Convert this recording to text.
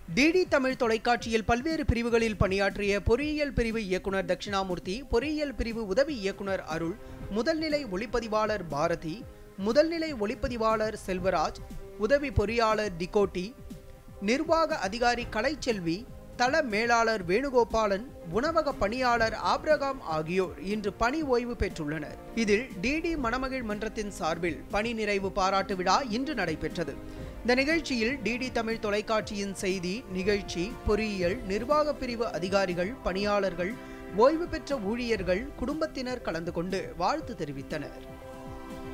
DD Tamil தொலைக்காட்சியில் பல்வேறு பிரிவுகளில் பணியாற்றிய பொறியியல் பிரிவு இயக்குனர் தட்சிணாமூர்த்தி பொறியியல் பிரிவு உதவி இயக்குனர் அருள் முதல்நிலை ஒளிப்பதிவாளர் பாரதி முதல்நிலை ஒளிப்பதிவாளர் செல்வராஜ் உதவி பொறியாளர் டிகோட்டி நிர்வாக அதிகாரி கலைச்செல்வி தள மேலாளர் வேணுகோபாலன் உணவக பணியாளர் ஆப்ரகாம் ஆகியோர் இன்று பணி ஓய்வு பெற்றுள்ளனர் இதில் டிடி மணமகிழ் மன்றத்தின் சார்பில் பணி நிறைவு பாராட்டு விழா இன்று நடைபெற்றது இந்த நிகழ்ச்சியில் டிடி தமிழ் தொலைக்காட்சியின் செய்தி நிகழ்ச்சி பொறியியல் நிர்வாக பிரிவு அதிகாரிகள் பணியாளர்கள் ஓய்வு பெற்ற ஊழியர்கள் குடும்பத்தினர் கலந்து கொண்டு வாழ்த்து தெரிவித்தனர்